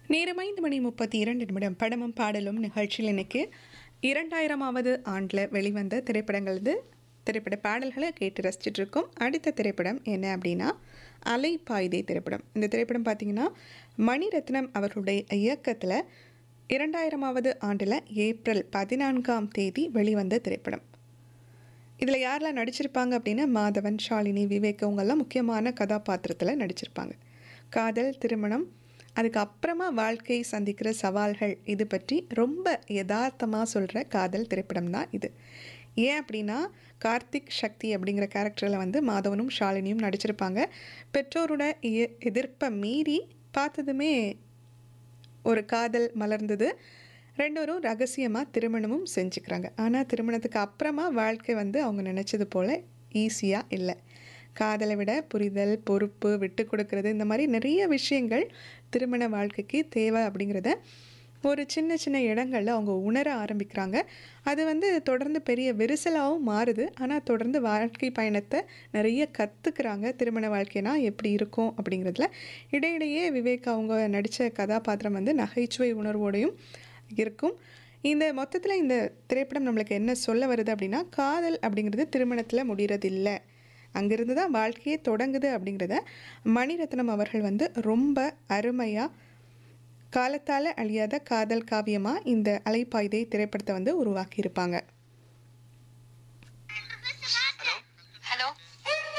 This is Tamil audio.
நேரம் ஐந்து மணி முப்பத்தி இரண்டு நிமிடம் படமும் பாடலும் நிகழ்ச்சியில் இன்னைக்கு இரண்டாயிரமாவது ஆண்டில் வெளிவந்த திரைப்படங்கள் இது திரைப்பட பாடல்களை கேட்டு ரசிச்சிட்டு இருக்கோம் அடுத்த திரைப்படம் என்ன அப்படின்னா அலைப்பாய்தே திரைப்படம் இந்த திரைப்படம் பார்த்தீங்கன்னா மணிரத்னம் அவர்களுடைய இயக்கத்தில் இரண்டாயிரமாவது ஆண்டில் ஏப்ரல் பதினான்காம் தேதி வெளிவந்த திரைப்படம் இதில் யாரெல்லாம் நடிச்சிருப்பாங்க அப்படின்னா மாதவன் ஷாலினி விவேக் இவங்கெல்லாம் முக்கியமான கதாபாத்திரத்தில் நடிச்சிருப்பாங்க காதல் திருமணம் அதுக்கு அப்புறமா வாழ்க்கை சந்திக்கிற சவால்கள் இது பற்றி ரொம்ப யதார்த்தமாக சொல்கிற காதல் திரைப்படம் தான் இது ஏன் அப்படின்னா கார்த்திக் சக்தி அப்படிங்கிற கேரக்டரில் வந்து மாதவனும் ஷாலினியும் நடிச்சிருப்பாங்க பெற்றோரோட எ- எதிர்ப்பை மீறி பார்த்ததுமே ஒரு காதல் மலர்ந்தது ரெண்டோரும் ரகசியமாக திருமணமும் செஞ்சுக்கிறாங்க ஆனால் திருமணத்துக்கு அப்புறமா வாழ்க்கை வந்து அவங்க நினச்சது போல் ஈஸியாக இல்லை காதலை விட புரிதல் பொறுப்பு விட்டு கொடுக்கறது இந்த மாதிரி நிறைய விஷயங்கள் திருமண வாழ்க்கைக்கு தேவை அப்படிங்கிறத ஒரு சின்ன சின்ன இடங்களில் அவங்க உணர ஆரம்பிக்கிறாங்க அது வந்து தொடர்ந்து பெரிய விரிசலாகவும் மாறுது ஆனால் தொடர்ந்து வாழ்க்கை பயணத்தை நிறைய கற்றுக்குறாங்க திருமண வாழ்க்கைனா எப்படி இருக்கும் அப்படிங்கிறதுல இடையிடையே விவேக் அவங்க நடித்த கதாபாத்திரம் வந்து நகைச்சுவை உணர்வோடையும் இருக்கும் இந்த மொத்தத்தில் இந்த திரைப்படம் நம்மளுக்கு என்ன சொல்ல வருது அப்படின்னா காதல் அப்படிங்கிறது திருமணத்தில் முடிகிறதில்லை அங்கிருந்து தான் வாழ்க்கையே தொடங்குது அப்படிங்கிறத மணிரத்னம் அவர்கள் வந்து ரொம்ப அருமையாக காலத்தால் அழியாத காதல் காவியமாக இந்த அலைப்பாய்தை திரைப்படத்தை வந்து உருவாக்கியிருப்பாங்க